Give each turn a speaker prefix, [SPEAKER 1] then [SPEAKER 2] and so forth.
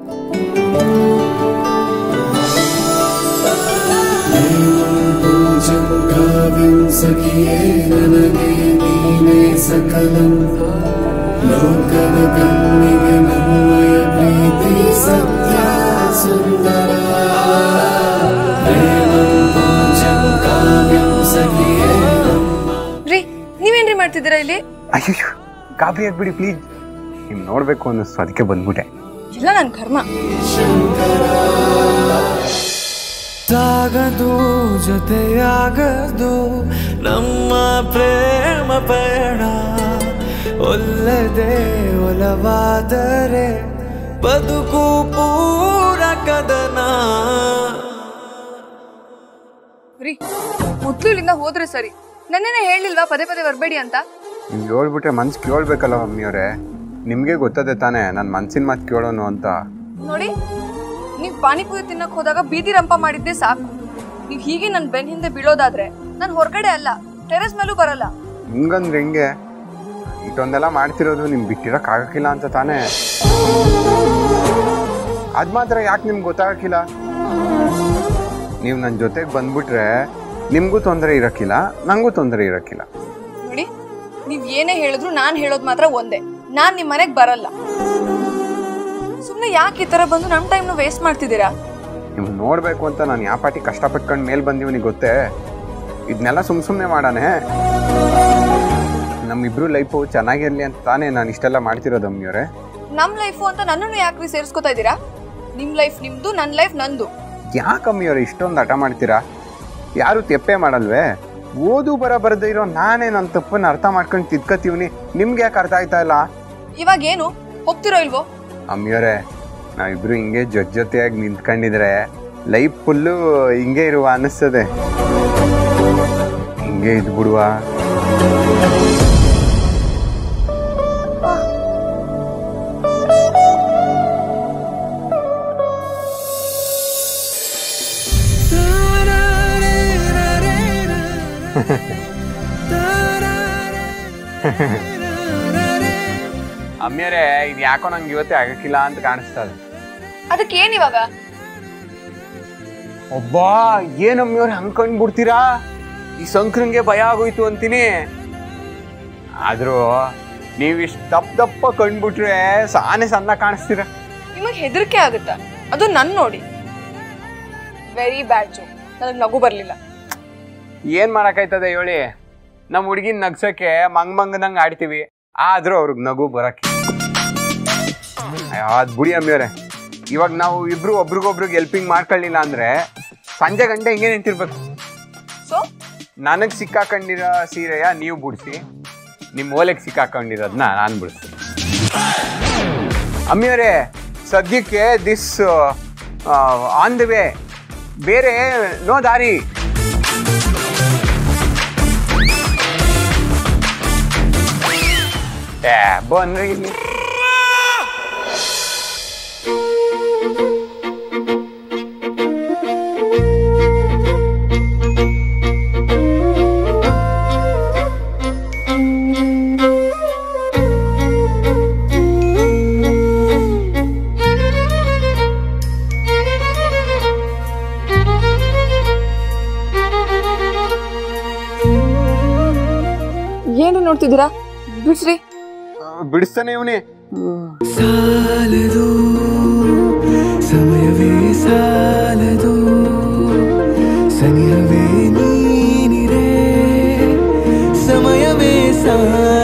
[SPEAKER 1] पूजं काव्यं सखिये ನನಗೆ ನೀನೇ ಸಕಲಂ ಲೋಕದ ಕಣ್ಣಿಗೆ ನಮ್ಮಯ ಪ್ರೀತಿ ಸತ್ಯ ಸುಂದರ ಪ್ರೇಮಂ ಪೂಜಂ ಕಾವ್ಯಂ ಸಖಿಯೇ
[SPEAKER 2] ರೀ ನೀವೇನ್ರಿ ಮಾಡ್ತಿದ್ದೀರಾ ಇಲ್ಲಿ
[SPEAKER 3] ಅಯ್ಯೋ ಗಾಬರಿ ಆಗ್ಬಿಡಿ ಪ್ಲೀಸ್ ನಿಮ್ ನೋಡ್ಬೇಕು ಅನ್ನಿಸ್ತು ಅದಕ್ಕೆ ಬಂದ್ಬಿಟ್ಟೆ
[SPEAKER 2] ಇಲ್ಲ ನನ್ನ ಕರ್ಮ
[SPEAKER 1] ಸಾಗದು ಜೊತೆಯಾಗದು ನಮ್ಮ ಪ್ರೇಮ ಪಯಣ ಒಲ್ಲದೆ ಒಲವಾದರೆ ಬದುಕು ಪೂರ ಕದನ
[SPEAKER 2] ರೀ ಮೊದ್ಲು ಇಲ್ಲಿಂದ ಹೋದ್ರೆ ಸರಿ ನನ್ನೇನೆ ಹೇಳಿಲ್ವಾ ಪದೇ ಪದೇ ಬರಬೇಡಿ ಅಂತ
[SPEAKER 3] ನೀವು ಹೇಳ್ಬಿಟ್ರೆ ಮನ್ಸು ಕೇಳ್ಬೇಕಲ್ಲ ಮಮ್ಮಿಯವರೇ ನಿಮಗೆ ಗೊತ್ತದೆ ತಾನೇ ನನ್ನ ಮನ್ಸಿನ ಮಾತು ಕೇಳೋನು ಅಂತ
[SPEAKER 2] ನೋಡಿ ನೀವ್ ಪಾನಿಪುರಿ ತಿನ್ನಕ್ ಹೋದಾಗ ಬೀದಿ ರಂಪ ಮಾಡಿದ್ದೆ ಸಾಕು ನೀವ್ ಹೀಗೆ ನನ್ ಬೆನ್ ಹಿಂದೆ ಬೀಳೋದಾದ್ರೆ ನಾನ್ ಹೊರಗಡೆ ಅಲ್ಲ ಟೆರೆಸ್ ಮೇಲೂ ಬರಲ್ಲ
[SPEAKER 3] ಹಿಂಗಂದ್ರೆ ಹೆಂಗೆ ಇಷ್ಟೊಂದೆಲ್ಲ ಮಾಡ್ತಿರೋದು ನಿಮ್ಗೆ ಬಿಟ್ಟಿರಕ್ ಆಗಕ್ಕಿಲ್ಲ ಅಂತ ತಾನೇ ಅದ್ ಮಾತ್ರ ಯಾಕೆ ನಿಮ್ಗೆ ಗೊತ್ತಾಗಕ್ಕಿಲ್ಲ ನೀವು ನನ್ನ ಜೊತೆಗೆ ಬಂದ್ಬಿಟ್ರೆ ನಿಮ್ಗೂ ತೊಂದರೆ ಇರಕ್ಕಿಲ್ಲ ನಂಗೂ ತೊಂದರೆ ಇರಕ್ಕಿಲ್ಲ
[SPEAKER 2] ನೋಡಿ ನೀವ್ ಏನೇ ಹೇಳಿದ್ರು ನಾನ್ ಹೇಳೋದ್ ಮಾತ್ರ ಒಂದೇ ನಾನ್ ನಿಮ್ ಮನೆಗ್ ಬರಲ್ಲ ಸುಮ್ನೆ ಯಾಕೆ ಈ ತರ ಬಂದು ನಮ್ ಟೈಮ್ನ ವೇಸ್ಟ್ ಮಾಡ್ತಿದ್ದೀರಾ
[SPEAKER 3] ನಿಮ್ಗೆ ನೋಡ್ಬೇಕು ಅಂತ ನಾನು ಯಾವ ಪಾಟಿ ಕಷ್ಟಪಟ್ಕೊಂಡು ಮೇಲ್ ಬಂದೀವನಿಗೆ ಗೊತ್ತೇ ಇದನ್ನೆಲ್ಲ ಸುಮ್ ಸುಮ್ಮನೆ ಮಾಡಾನೆ ನಮ್ಮಿಬ್ರು ಲೈಫು ಚೆನ್ನಾಗಿರ್ಲಿ ಅಂತ ತಾನೇ ನಾನು ಇಷ್ಟೆಲ್ಲ ಮಾಡ್ತಿರೋದು ಅಮ್ಮಿಯವರೇ
[SPEAKER 2] ನಮ್ ಲೈಫು ಅಂತ ನನ್ನನ್ನು ಯಾಕ್ರಿ ಸೇರಿಸ್ಕೊತಾ ಇದ್ದೀರಾ ನಿಮ್ ಲೈಫ್ ನಿಮ್ದು ನನ್ ಲೈಫ್ ನಂದು
[SPEAKER 3] ಯಾಕೆ ಅಮ್ಮಿಯವರೇ ಇಷ್ಟೊಂದು ಹಠ ಮಾಡ್ತೀರಾ ಯಾರು ತೆಪ್ಪೆ ಮಾಡಲ್ವೇ ಓದು ಬರ ಬರದೇ ಇರೋ ನಾನೇ ನನ್ನ ತಪ್ಪನ್ನ ಅರ್ಥ ಮಾಡ್ಕೊಂಡು ತಿದ್ಕತೀವ್ನಿ ನಿಮ್ಗೆ ಯಾಕೆ ಅರ್ಥ ಆಯ್ತಾ ಇಲ್ಲ
[SPEAKER 2] ಇವಾಗ ಏನು ಹೋಗ್ತಿರೋ ಇಲ್ವೋ
[SPEAKER 3] ಅಮ್ಮಿಯವರೇ ನಾವಿಬ್ರು ಹಿಂಗೆ ಜೊತೆ ಜೊತೆಯಾಗಿ ನಿಂತ್ಕೊಂಡಿದ್ರೆ ಲೈಫ್ ಫುಲ್ಲು ಹಿಂಗೆ ಇರುವ ಅನ್ನಿಸ್ತದೆ ಹಿಂಗೆ ಇದ್ಬಿಡುವ ಅಮ್ಮಿಯವರೇ ಇದು ಯಾಕೋ ನಂಗೆ ಇವತ್ತೇ ಆಗಕ್ಕಿಲ್ಲ ಅಂತ ಕಾಣಿಸ್ತದೆ
[SPEAKER 2] ಅದಕ್ಕೆ ಏನ್ ಇವಾಗ
[SPEAKER 3] ಒಬ್ಬಾ ಏನ್ ಅಮ್ಮಿಯವ್ರೆ ಹಂಗ್ ಕಂಡ್ಬಿಡ್ತೀರಾ ಈ ಸಂಕ್ರಂಗೆ ಭಯ ಆಗೋಯ್ತು ಅಂತೀನಿ ಆದ್ರೂ ನೀವಿಷ್ಟು ದಪ್ಪ ದಪ್ಪ ಕಂಡ್ಬಿಟ್ರೆ ಸಾನೆ ಸಣ್ಣ ಕಾಣಿಸ್ತೀರ
[SPEAKER 2] ನಿಮಗ್ ಹೆದರಿಕೆ ಆಗುತ್ತಾ ಅದು ನನ್ ನೋಡಿ ವೆರಿ ಬ್ಯಾಡ್ ಜೋ ನನಗ್ ನಗು ಬರ್ಲಿಲ್ಲ
[SPEAKER 3] ಏನ್ ಮಾಡಕ್ಕಾಯ್ತದೆ ಹೇಳಿ ನಮ್ಮ ಹುಡುಗಿನ ನಗ್ಸಕ್ಕೆ ಮಂಗ್ ಮಂಗದಂಗ್ ಆಡ್ತೀವಿ ಆದ್ರೂ ಅವ್ರಿಗೆ ನಗು ಬರಕ್ಕೆ ಅದ್ ಬುಡಿ ಅಮ್ಮಿಯವ್ರೆ ಇವಾಗ ನಾವು ಇಬ್ರು ಒಬ್ರಿಗೊಬ್ರಿಗೆ ಹೆಲ್ಪಿಂಗ್ ಮಾಡ್ಕೊಳ್ಳಿಲ್ಲ ಅಂದ್ರೆ ಸಂಜೆ ಗಂಟೆ ಹಿಂಗೆ ನಿಂತಿರ್ಬೇಕು
[SPEAKER 2] ಸೊ
[SPEAKER 3] ನನಗೆ ಸಿಕ್ಕಾಕೊಂಡಿರೋ ಸೀರೆಯ ನೀವು ಬಿಡಿಸಿ ನಿಮ್ಮ ಓಲೆಗೆ ಸಿಕ್ಕಾಕೊಂಡಿರೋದನ್ನ ನಾನು ಬಿಡಿಸ್ತೀನಿ ಅಮ್ಮಿಯವರೇ ಸದ್ಯಕ್ಕೆ ದಿಸ್ ಆನ್ ದ ವೇ ಬೇರೆ ನೋ ದಾರಿ ಏ ಬನ್ರಿ ಇಲ್ಲಿ
[SPEAKER 2] ಏನ್ರಿ ನೋಡ್ತಿದ್ದೀರಾ ಬಿಡ್ಸ್ರಿ
[SPEAKER 3] ಬಿಡಿಸ್ತಾನೆ ಇವನೇ
[SPEAKER 1] ಸಾಲದು ಸಮಯವೇ ಸಾಲದು ಸನಿಹವೇ ನೀನಿರೆ ಸಮಯವೇ ಸಾಲ